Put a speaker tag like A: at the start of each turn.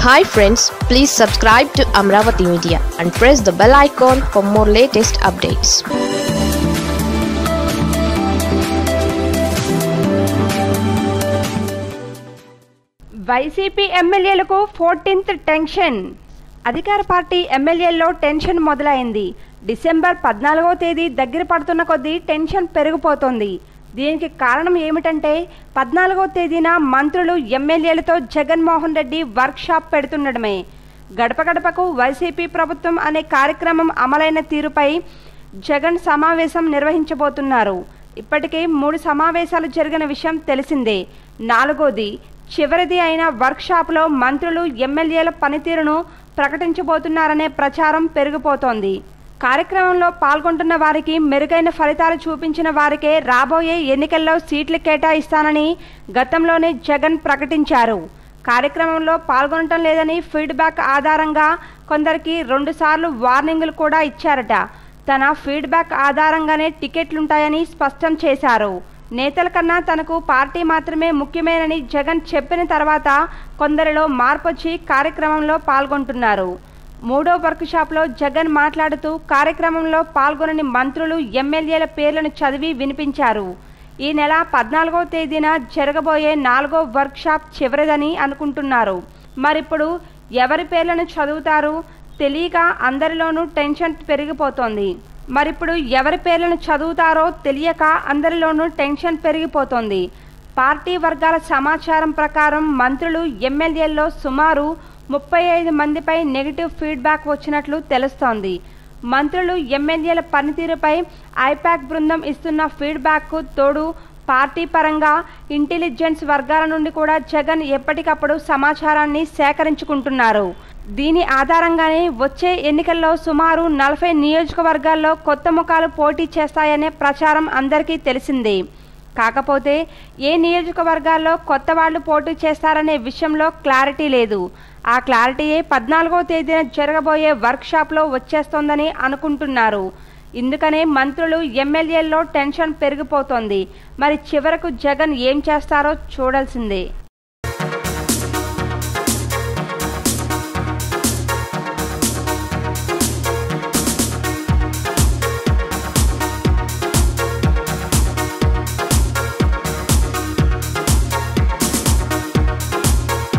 A: hi friends please subscribe to Amaravati media and press the bell icon for more latest updates
B: YCP ఎమ్మెల్యేలకు fourteenth tension అధికార party ఎమ్మెల్యేల్లో tension మొదలైంది December పద్నాలుగో తేదీ దగ్గర పడుతున్న కొద్దీ టెన్షన్ పెరిగిపోతోంది దీనికి కారణం ఏమిటంటే పద్నాలుగో తేదీన మంత్రులు ఎమ్మెల్యేలతో జగన్మోహన్ రెడ్డి వర్క్షాప్ పెడుతుండడమే గడప గడపకు వైసీపీ ప్రభుత్వం అనే కార్యక్రమం అమలైన తీరుపై జగన్ సమావేశం నిర్వహించబోతున్నారు ఇప్పటికే మూడు సమావేశాలు జరిగిన విషయం తెలిసిందే నాలుగోది చివరిది అయిన వర్క్షాప్లో మంత్రులు ఎమ్మెల్యేల పనితీరును ప్రకటించబోతున్నారనే ప్రచారం పెరిగిపోతోంది కార్యక్రమంలో పాల్గొంటున్న వారికి మెరుగైన ఫలితాలు చూపించిన వారికే రాబోయే ఎన్నికల్లో సీట్లు కేటాయిస్తానని గతంలోనే జగన్ ప్రకటించారు కార్యక్రమంలో పాల్గొనటం లేదని ఫీడ్బ్యాక్ ఆధారంగా కొందరికి రెండుసార్లు వార్నింగులు కూడా ఇచ్చారట తన ఫీడ్బ్యాక్ ఆధారంగానే టికెట్లుంటాయని స్పష్టం చేశారు నేతల కన్నా తనకు పార్టీ మాత్రమే ముఖ్యమేనని జగన్ చెప్పిన తర్వాత కొందరిలో మార్పొచ్చి కార్యక్రమంలో పాల్గొంటున్నారు మూడో వర్క్షాప్లో జగన్ మాట్లాడుతూ కార్యక్రమంలో పాల్గొనని మంత్రులు ఎమ్మెల్యేల పేర్లను చదివి వినిపించారు ఈ నెల పద్నాలుగో తేదీన జరగబోయే నాలుగో వర్క్షాప్ చివరిదని అనుకుంటున్నారు మరిప్పుడు ఎవరి పేర్లను చదువుతారు తెలియక అందరిలోనూ టెన్షన్ పెరిగిపోతోంది మరిప్పుడు ఎవరి పేర్లను చదువుతారో తెలియక అందరిలోనూ టెన్షన్ పెరిగిపోతోంది పార్టీ వర్గాల సమాచారం ప్రకారం మంత్రులు ఎమ్మెల్యేల్లో సుమారు ముప్పై ఐదు మందిపై నెగిటివ్ ఫీడ్బ్యాక్ వచ్చినట్లు తెలుస్తోంది మంత్రులు ఎమ్మెల్యేల పనితీరుపై ఐపాక్ బృందం ఇస్తున్న ఫీడ్బ్యాక్కు తోడు పార్టీ పరంగా ఇంటెలిజెన్స్ వర్గాల నుండి కూడా జగన్ ఎప్పటికప్పుడు సమాచారాన్ని సేకరించుకుంటున్నారు దీని ఆధారంగానే వచ్చే ఎన్నికల్లో సుమారు నలభై నియోజకవర్గాల్లో కొత్త ముఖాలు పోటీ చేస్తాయనే ప్రచారం అందరికీ తెలిసిందే కాకపోతే ఏ నియోజకవర్గాల్లో కొత్త వాళ్ళు పోటీ చేస్తారనే విషయంలో క్లారిటీ లేదు ఆ క్లారిటీయే పద్నాలుగో తేదీన జరగబోయే వర్క్షాప్లో వచ్చేస్తోందని అనుకుంటున్నారు ఇందుకనే మంత్రులు ఎమ్మెల్యేల్లో టెన్షన్ పెరిగిపోతోంది మరి చివరకు జగన్ ఏం చేస్తారో చూడాల్సిందే